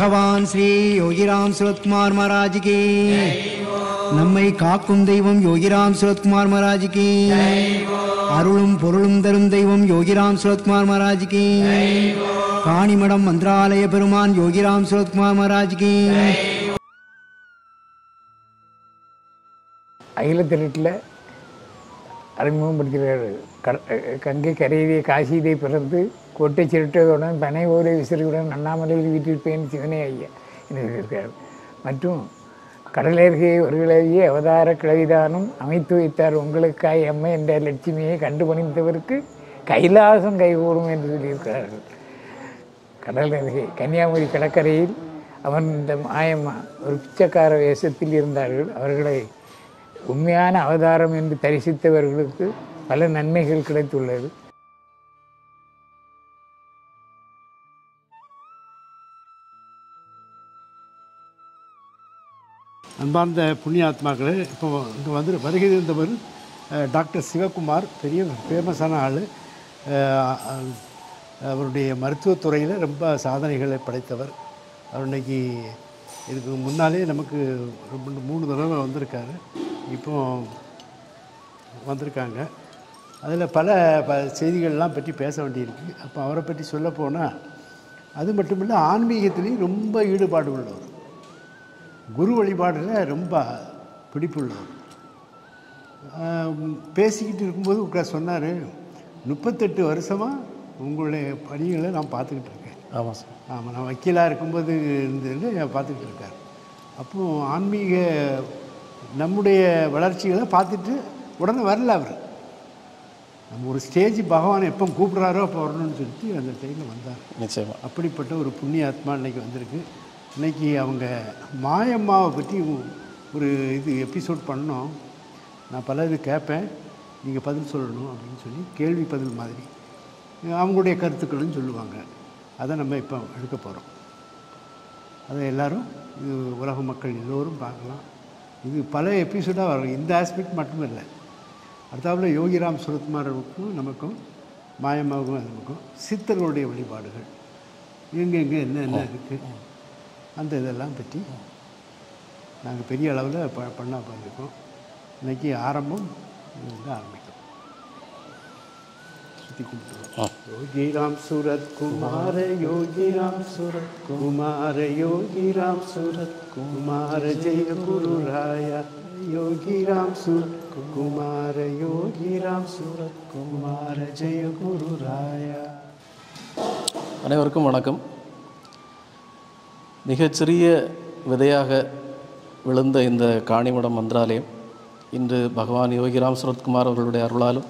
பகவான் ஸ்ரீ யோகிராம் சுரத்குமார் மகாராஜுக்கு நம்மை காக்கும் தெய்வம் யோகிராம் சுரத்குமார் மகாராஜுக்கு அருளும் பொருளும் தரும் தெய்வம் யோகிராம் சுரத்குமார் மகாராஜுக்கு காணிமடம் மந்திராலய பெருமான் யோகிராம் சுரத்குமார் மகாராஜுக்கு அகில திருட்டில் அறிமுகப்படுத்துகிறார் க- கங்கை கரையிலே காசியிலே பிறந்து கோட்டை சிரட்டதுடன் பனை ஓலை விசிறியுடன் அண்ணாமலையில் வீட்டிருப்பேன் சிவனே ஐயா என்று சொல்லியிருக்கார் மற்றும் கடலருகே ஒரு கிழவியை அவதார கிழவிதானும் அமைத்து வைத்தார் உங்களுக்காய் அம்மை என்ற லட்சுமியை கண்டு பணிந்தவருக்கு கைலாசம் கைகூடும் என்று சொல்லியிருக்கிறார்கள் கடல் அருகே கன்னியாகுமரி கடற்கரையில் அமர்ந்த மாயம்மா ஒரு பிச்சைக்கார வேஷத்தில் இருந்தார்கள் அவர்களை உண்மையான அவதாரம் என்று தரிசித்தவர்களுக்கு பல நன்மைகள் கிடைத்துள்ளது அன்பார்ந்த புண்ணியாத்மாக்களே இப்போ இங்கே வந்து வருகை இருந்தவர் அஹ், டாக்டர் சிவகுமார் பெரிய ஃபேமஸான ஆள் அவருடைய மருத்துவத்துறையில் ரொம்ப சாதனைகளை படைத்தவர் அவர் இன்னைக்கு இதுக்கு முன்னாலே நமக்கு ரெண்டு மூணு தடவை வந்திருக்காரு இப்போ வந்திருக்காங்க அதில் பல ப செய்திகள்லாம் பற்றி பேச வேண்டியிருக்கு அப்போ அவரை பற்றி சொல்ல போனால் அது மட்டும் இல்லை ஆன்மீகத்திலையும் ரொம்ப ஈடுபாடு உள்ளவர் குரு வழிபாடில் ரொம்ப பிடிப்புள்ளவர் ஆம், பேசிக்கிட்டு இருக்கும்போது உட்கார் சொன்னார் முப்பத்தெட்டு வருஷமாக உங்களுடைய பணிகளை நான் பார்த்துக்கிட்டு இருக்கேன் ஆமாம் சார் ஆமாம் நான் வக்கீலாக இருக்கும்போது இருந்தது பார்த்துக்கிட்டு இருக்கார் அப்போ ஆன்மீக நம்முடைய வளர்ச்சிகளை பார்த்துட்டு உடனே வரல அவர் நம்ம ஒரு ஸ்டேஜ் பகவான் எப்போ கூப்பிட்றாரோ அப்போ வரணும்னு சொல்லிட்டு அந்த டைமில் வந்தார் நிச்சயமா அப்படிப்பட்ட ஒரு புண்ணிய ஆத்மா இன்னைக்கு வந்திருக்கு இன்னைக்கு அவங்க மாயம்மாவை பற்றி ஒரு இது எபிசோட் பண்ணோம் நான் பல இது கேட்பேன் நீங்கள் பதில் சொல்லணும் அப்படின்னு சொல்லி கேள்வி பதில் மாதிரி அவங்களுடைய கருத்துக்களும் சொல்லுவாங்க அதை நம்ம இப்போ எடுக்க போகிறோம் அதை எல்லாரும் இது உலக மக்கள் எல்லோரும் பார்க்கலாம் இது பல எபிசோடாக வரும் இந்த ஆஸ்பெக்ட் மட்டும் இல்லை அடுத்தாப்புல யோகிராம் சுரத்குமாருக்கும் நமக்கும் மாயம்மாவுக்கும் நமக்கும் சித்தர்களுடைய வழிபாடுகள் எங்கே எங்கே என்ன என்ன இருக்குது அந்த இதெல்லாம் பற்றி நாங்கள் பெரிய அளவில் ப பண்ண பண்ணியிருக்கோம் இன்னைக்கு ஆரம்பம் இருந்து ஆரம்பிக்கும் சுற்றி கும்பிட்டுருவோம் யோகிராம் சூரத் குமார யோகிராம் சூரத் குமார யோகிராம் சூரத் குமார ஜெய குரு ராயா யோகிராம் சூரத் குமார யோகிராம் சூரத் குமார ஜெய குரு ராயா அனைவருக்கும் வணக்கம் மிகச்சிறிய விதையாக விழுந்த இந்த காணிமடம் மந்திராலயம் இன்று பகவான் யோகிராம் சுரத்குமார் அவர்களுடைய அருளாலும்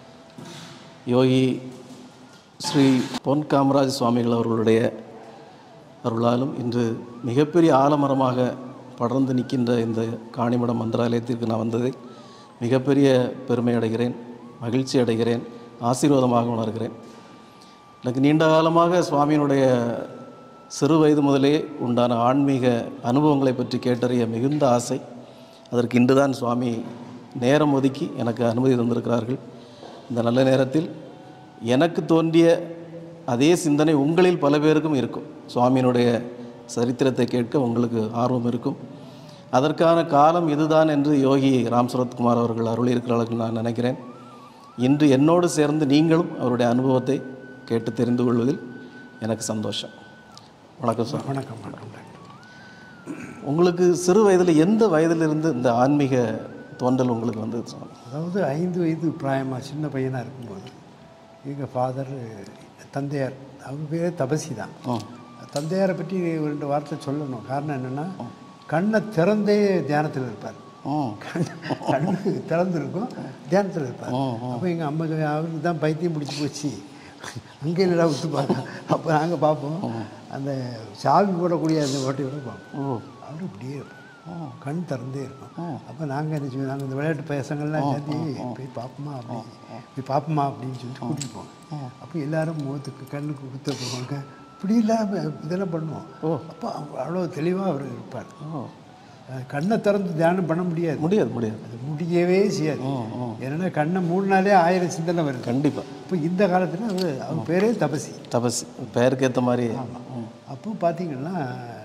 யோகி ஸ்ரீ பொன் காமராஜ் சுவாமிகள் அவர்களுடைய அருளாலும் இன்று மிகப்பெரிய ஆலமரமாக படர்ந்து நிற்கின்ற இந்த காணிமடம் மந்திராலயத்திற்கு நான் வந்ததை மிகப்பெரிய பெருமை அடைகிறேன் மகிழ்ச்சி அடைகிறேன் ஆசீர்வாதமாக உணர்கிறேன் எனக்கு நீண்ட காலமாக சுவாமியினுடைய சிறு வயது முதலே உண்டான ஆன்மீக அனுபவங்களை பற்றி கேட்டறிய மிகுந்த ஆசை அதற்கு இன்றுதான் சுவாமி நேரம் ஒதுக்கி எனக்கு அனுமதி தந்திருக்கிறார்கள் இந்த நல்ல நேரத்தில் எனக்கு தோன்றிய அதே சிந்தனை உங்களில் பல பேருக்கும் இருக்கும் சுவாமியினுடைய சரித்திரத்தை கேட்க உங்களுக்கு ஆர்வம் இருக்கும் அதற்கான காலம் இதுதான் என்று யோகி ராம் சரத்குமார் அவர்கள் அருளியிருக்கிறார்கள் நான் நினைக்கிறேன் இன்று என்னோடு சேர்ந்து நீங்களும் அவருடைய அனுபவத்தை கேட்டு தெரிந்து கொள்வதில் எனக்கு சந்தோஷம் வணக்கம் சார் வணக்கம் வணக்கம் டாக்டர் உங்களுக்கு சிறு வயதில் எந்த வயதிலிருந்து இந்த ஆன்மீக தோன்றல் உங்களுக்கு வந்தது சுவாமி அதாவது ஐந்து வயது பிராயமாக சின்ன பையனாக இருக்கும்போது எங்கள் ஃபாதர் தந்தையார் அவர் பேர் தபசி தான் ம் தந்தையாரை பற்றி ஒரு ரெண்டு வார்த்தை சொல்லணும் காரணம் என்னென்னா கண்ணை திறந்தே தியானத்தில் இருப்பார் ம் கண் கண்ணு திறந்துருக்கும் தியானத்தில் இருப்பார் அப்போ எங்கள் அம்மா சொல்லி, அவருக்கு தான் பைத்தியம் பிடிச்சி போச்சு அங்கே இல்லைடா விட்டு பார்க்க அப்போ நாங்கள் பார்ப்போம் அந்த சாவி போடக்கூடிய அந்த ஓட்டையோட பார்ப்போம் ஓ அவர் இப்படியே இருப்பார் கண் திறந்தே இருக்கும் அப்போ நாங்கள் என்ன செய்வோம் நாங்கள் இந்த விளையாட்டு பசங்கள்லாம் சேர்த்து போய் பார்ப்போமா அப்படி போய் பார்ப்போமா அப்படின்னு சொல்லிட்டு கூட்டிட்டு போவோம் அப்போ எல்லாரும் முகத்துக்கு கண்ணுக்கு குத்த போவாங்க இப்படி இல்லாமல் இதெல்லாம் பண்ணுவோம் அப்போ அவ்வளோ தெளிவாக அவர் இருப்பார் அஹ் கண்ணை திறந்து தியானம் பண்ண முடியாது முடியாது முடியாது அது முடியவே செய்யாது ஏன்னா கண்ணை மூணுனாலே ஆயிரம் சிந்தனை வருது கண்டிப்பாக இப்போ இந்த காலத்தில் அவர் அவர் பேரே தபசி தபஸ் பெயருக்கு ஏற்ற மாதிரி ம். அப்போ பார்த்தீங்கன்னா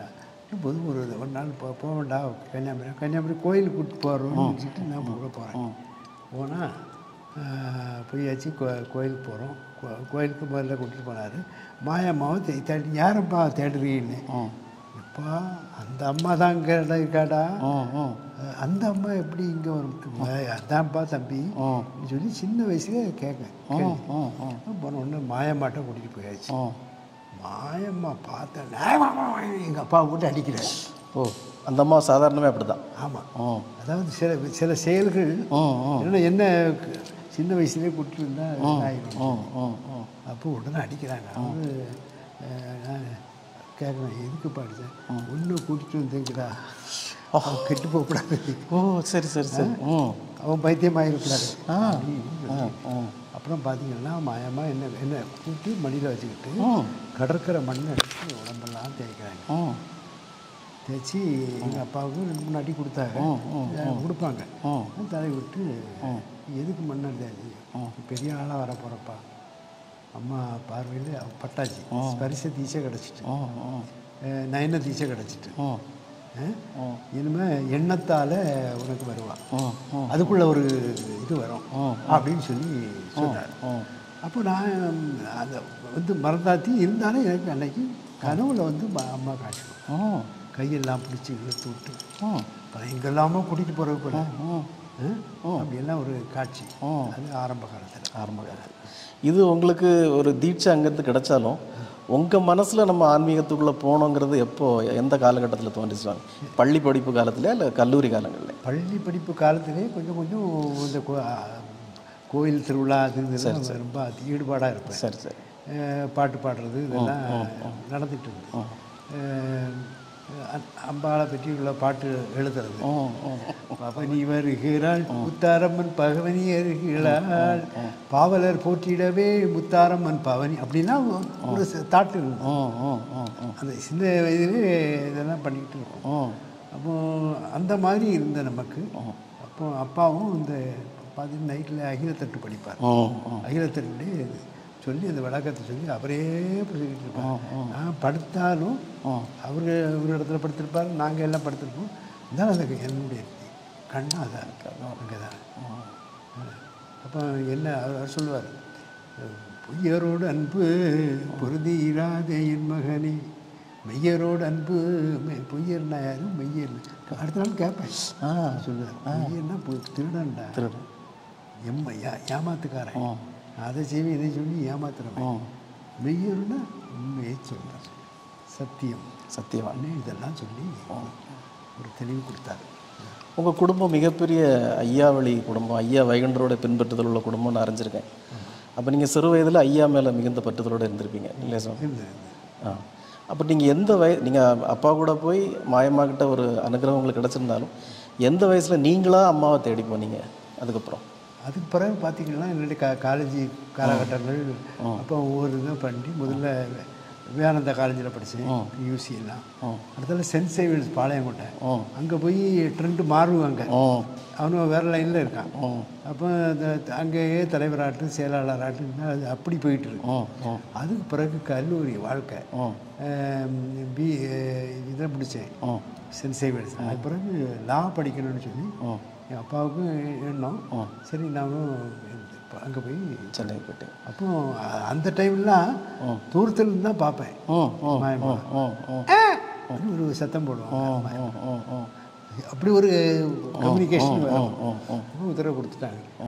போது ஒரு ஒரு நாள் போ போக வேண்டாம் கன்னியாகுமரி கன்னியாகுமரி கோயிலுக்கு கூப்பிட்டு போகிறோம்னு நினச்சிட்டு நான் போக போகிறேன் போனால் போயாச்சு கோ கோயிலுக்கு போகிறோம் கோயிலுக்கு முதல்ல கூட்டிகிட்டு போனார் மாயம்மாவை தே தேடி யாரப்பா தேடுறீன்னு எப்பா அந்த அம்மா தான் இங்கே இருக்காடா ம் ம் அந்த அம்மா எப்படி இங்கே வரும் அதான்ப்பா தம்பி அப்படின்னு சொல்லி சின்ன வயசுல கேட்க ம் ம் போன உடனே மாயம்மாட்ட கூட்டிகிட்டு போயாச்சு ம் மாயம்மா பார்த்தேன் எங்கள் அப்பா போட்டு அடிக்கிறேன் ஓ அந்த அம்மா சாதாரணமே அப்படி தான் ஆமாம் ம் அதாவது சில சில செயல்கள் ம் ம் என்ன என்ன சின்ன வயசுலேயே கூட்டிட்டு இருந்தா ஆயிடும் ம் ம் ம் அப்போ உடனே அடிக்கிறாங்க அவரு அஹ், நான் கேட்குறேன் எதுக்கு படித்தேன் ஒன்று கூட்டிட்டு வந்தேங்கிறா அவன் கெட்டு போகக்கூடாது ஓ சரி சரி சரி ம் அவன் பைத்தியமாயிருக்கூடாது ஆ அப்படின்னு ம் அப்புறம் பார்த்தீங்கன்னா மாயமா என்ன என்ன கூட்டி மடியில் வச்சுக்கிட்டு ம் கடற்கரை மண்ணை எடுத்து உடம்பெல்லாம் தேய்க்கிறாங்க ம் தேய்ச்சி எங்கள் அப்பாவுக்கு ரெண்டு மூணு அடி கொடுத்தாங்க அஹ் கொடுப்பாங்க ம் தலை விட்டு எதுக்கு மண்ணை தேய்ச்சி பெரிய ஆளாக வர போகிறப்பா அம்மா பார்வையில் பட்டாச்சு ஸ்பரிச தீசை கிடச்சிட்டு ம் ம் நயன தீசை கிடச்சிட்டு ம் இனிமேல் எண்ணத்தால் உனக்கு வருவான் ம் ம் அதுக்குள்ள ஒரு இது வரும் அப்படின்னு சொல்லி சொன்னார் ம் அப்போ நான் அந்த வந்து மறந்தாத்தி இருந்தாலும் எனக்கு அன்னைக்கு கனவுல வந்து ம- அம்மா காட்டணும் ம் கையெல்லாம் பிடிச்சி இழுத்து விட்டு ம் அப்புறம் எங்கெல்லாமோ கூட்டிகிட்டு போகிறது போல ம் ஆ? அப்படியெல்லாம் ஒரு காட்சி ம். அது ஆரம்ப காலத்தில் ஆரம்ப காலத்தில் இது உங்களுக்கு ஒரு தீட்சை அங்கேருந்து கிடைச்சாலும் உங்கள் மனசில் நம்ம ஆன்மீகத்துக்குள்ளே போகணுங்கிறது எப்போ எந்த காலகட்டத்தில் தோன்றிச்சுவாங்க பள்ளி படிப்பு காலத்துலையா இல்லை கல்லூரி காலங்களில் பள்ளி படிப்பு காலத்திலே கொஞ்சம் கொஞ்சம் இந்த கோ- ஆ, கோயில் திருவிழா அது இதெல்லாம் ரொம்ப ஈடுபாடாக இருப்பேன் சரி சரி அஹ் பாட்டு பாடுறது இதெல்லாம் நடந்துட்டு இருந்தது அஹ் அ- அம்பாளை பற்றி உள்ள பாட்டு எழுதுறது ம் ம் பவனி வருகிறாள் முத்தாரம்மன் பகவனி வருகிறாள் பாவலர் போற்றிடவே முத்தாரம்மன் பவனி அப்படிலாம் ஒரு தாட்டு இருந்தது ம் ம் ம் ம் அந்த சின்ன வயதிலே இதெல்லாம் பண்ணிக்கிட்டு இருக்கோம் ம் அப்போ அந்த மாதிரி இருந்த நமக்கு அப்போ அப்பாவும் இந்த பார்த்து நைட்டில் அகிலத்தட்டு படிப்பார் ம் ம் அகிலத்தட்டு சொல்லி அந்த விளக்கத்தை சொல்லி அவரே சொல்லிக்கிட்டு இருப்பார் நான் படுத்தாலும் அவர் ஒரு இடத்துல படுத்திருப்பார் நாங்கள் எல்லாம் படுத்திருப்போம் இருந்தாலும் அந்த என்னுடைய கண்ணா அதான் அங்கே தான் அப்போ என்ன அவர் அவர் சொல்லுவார் பொய்யரோடு அன்பு பொருதீராதே என் மகனே மெய்யரோடு அன்பு மெய்- பொய்யர்னா யாரும் மெய்யர் அடுத்த நாள் கேட்பேன் ஆ சொல்லுவார் பொய்யர்னா பொய் திருடன்டா திருடு எம்ம ஏ ஏமாத்துக்காரன் ம். அதை செய்வேன் இதை சொல்லி ஏமாத்துறவன் ம் மெய்யர்னா உண்மையை சொல்கிறார் சத்தியம் சத்தியவான் அண்ணே இதெல்லாம் சொல்லி ஒரு தெளிவு கொடுத்தாரு உங்கள் குடும்பம் மிகப்பெரிய ஐயாவளி குடும்பம் ஐயா வைகுண்டரோட பின்பற்றுதல் உள்ள குடும்பம்னு நான் அறிஞ்சிருக்கேன் அப்போ நீங்கள் சிறு வயதில் ஐயா மேலே மிகுந்த பற்றுதலோடு இருந்திருப்பீங்க இல்லையா சார் இருந்தது ஆ அப்போ நீங்கள் எந்த வய நீங்கள் அப்பா கூட போய் மாயம்மா கிட்ட ஒரு அனுகிரகம் உங்களுக்கு கிடச்சிருந்தாலும் எந்த வயசில் நீங்களா அம்மாவை தேடி போனீங்க அதுக்கப்புறம் அதுக்கு பிறகு பார்த்தீங்கன்னா என்னுடைய கா காலேஜ் காலகட்டங்கள் அப்போ ஒவ்வொரு இதுவும் பண்ணி முதல்ல விவேகானந்தா காலேஜில் படித்தேன் யூசி எல்லாம் அடுத்தால சென்ட் சேவியர்ஸ் பாளையங்கோட்டை ம். அங்கே போய் ட்ரெண்டு மாறுவாங்க ம் அவனும் வேறு லைனில் இருக்கான் ம் அப்போ அந்த அங்கேயே தலைவராட்டு செயலாளராட்டு அது அப்படி போயிட்டு இருக்கு ம் ம் அதுக்கு பிறகு கல்லூரி வாழ்க்கை ம் பி இதை முடித்தேன் ம் சென்ட் சேவியர்ஸ் அதுக்கு பிறகு லா படிக்கணும்னு சொல்லி ம் என் அப்பாவுக்கும் எண்ணம் சரி நானும் அங்கே போய் சென்னை போயிட்டேன் அப்போ அ- அந்த டைம்லாம் தூரத்துல இருந்து தான் பார்ப்பேன் ம் ம் மாயமா. ம் ம் அப்படி ஒரு சத்தம் போடுவாங்க ம் ம் ம் அப்படி ஒரு கம்யூனிகேஷன் வரும் ம் ம் அப்போ உத்தரவு கொடுத்துட்டாங்க